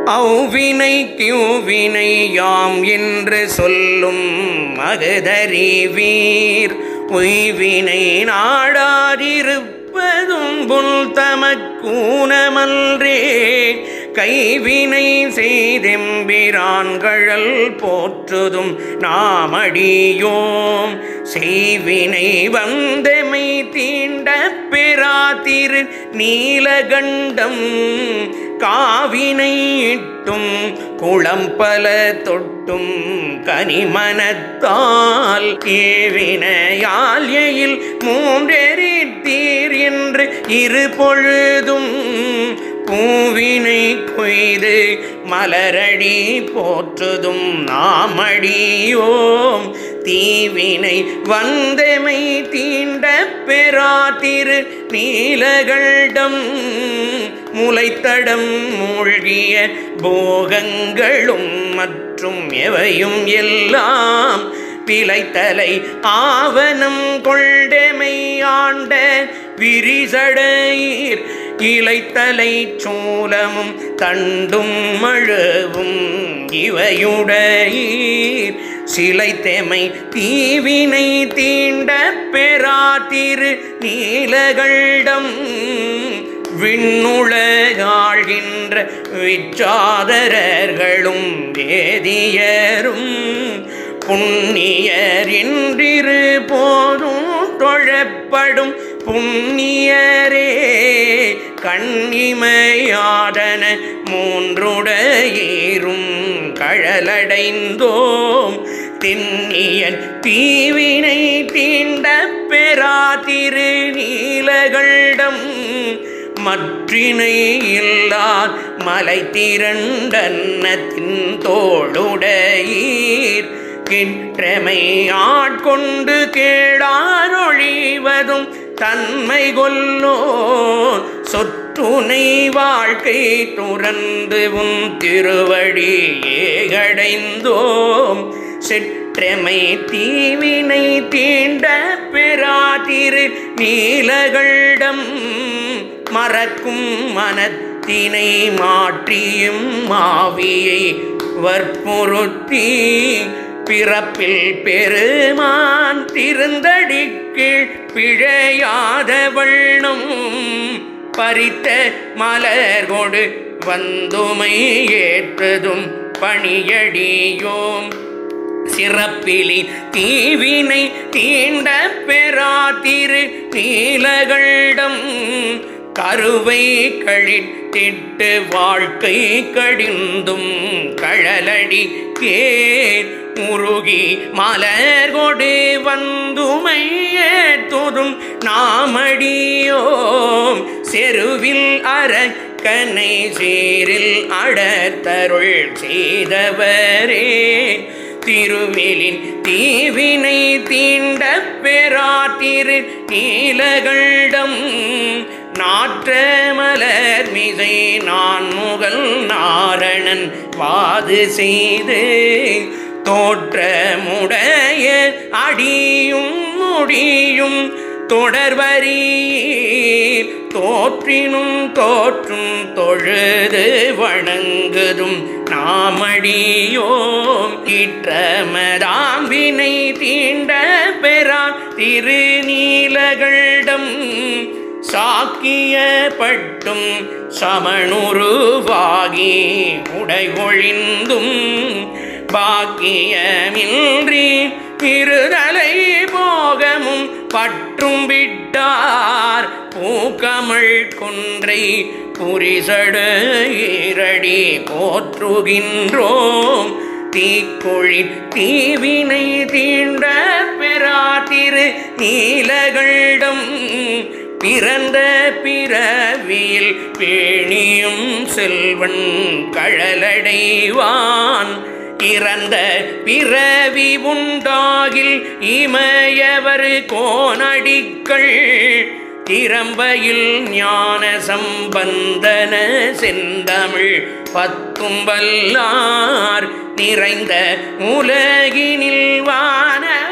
அவ்வினை கியூவினை யாம் என்று சொல்லும் மகதறிவீர் உய்வினை நாடாதிருப்பதும் புல் தமக்கூனமன்றே கைவினை செய்தெம்பிரான்கழல் போற்றுதும் நாமடியோம் செய்வினை வந்தமை தீண்ட பெறாதிரு நீலகண்டம் காவினை இட்டும் குளம்பல தொட்டும் கனிமனத்தால் ஏவினையால் எயில் மூன்றெறித்தீர் என்று இரு பொழுதும் பூவினை கொய்து மலரடி போற்றுதும் நாமடியோம் தீவினை வந்தமை தீண்ட பெறாதிரு நீலகண்டம் முளைத்தடம் மூழ்கிய போகங்களும் மற்றும் எவையும் எல்லாம் பிழைத்தலை ஆவணம் கொண்டமை ஆண்ட விரிசடையீர் இலைத்தலை சூலமும் தண்டும் மழவும் இவையுடையீர் சிலைத்தெமை தீவினை தீண்ட பெறாதிரு நீலகண்டம் விண்ணுலகாழ்கின்ற விச்சாதரர்களும் வேதியரும் புண்ணியர் என்றிரு போதும் தொழப்படும் புண்ணியரே கண்ணிமையாடன மூன்றுடையீரும் கழலடைந்தோம் திண்ணியன் தீவினை தீண்ட பெறாதிரு நீலகண்டம் மற்றினை இல்லார் மலை திரண்டன்னத்தின் தோளுடையீர் கிற்றமை ஆட்கொண்டு கேளாரொழிவதும் தன்மை கொல்லோ சொற்றுனை வாழ்க்கை துறந்து உன் திருவடி ஏகடைந்தோம் சிற்றமை தீவினை தீண்ட பெறாதிரு நீலகண்டம் மறக்கும் மனத்தினை மாற்றியும் மாவியை வற்புறுத்தி பிறப்பில் பெருமான் திருந்தடிக்கீழ் பிழையாத வண்ணம் பறித்த மலர்கொடு வந்துமை ஏற்றதும் பணியடியோம் சிறப்பிலி தீவினை தீண்ட பெறாதிரு நீலகண்டம் கருவை கழித்திட்டு வாழ்க்கை கடிந்தும் கழலடி கேர் முருகி மலர் கொடு வந்துமையேத்துதும் நாமடியோம் செருவில் அரக்கனை சீரில் அடத்தருள் செய்தவரே திருவிலின் தீவினை தீண்ட பெறாதிரு நீலகண்டம் நாற்ற மலர் மிசை நான் முகல் நாரணன் வாது செய்து தோற்றமுடைய அடியும் முடியும் தொடர்வரீர் தோற்றினும் தோற்றும் தொழுது வணங்குதும் நாமடியோம் இற்றமதாம்பினை தீண்ட பெறா திருநீலகண்டம் சாக்கியப்பட்டும் சமணுருவாகி உடை ஒழிந்தும் பாக்கியமின்றி இருதலை போகமும் பற்றும் விட்டார் பூக்கமள் கொன்றை புரிசடு ஈரடி போற்றுகின்றோம் தீக்கொழி தீவினை தீண்ட பெறாதிரு நீலகண்டம் பிறந்த பிறவியில் பேணியும் செல்வன் கழலடைவான் இறந்த பிறவி உண்டாகில் இமயவர் கோனடிக்கள் திறம்பையில் ஞான சம்பந்தன செந்தமிழ் பத்தும் வல்லார் நிறைந்த உலகினில் வான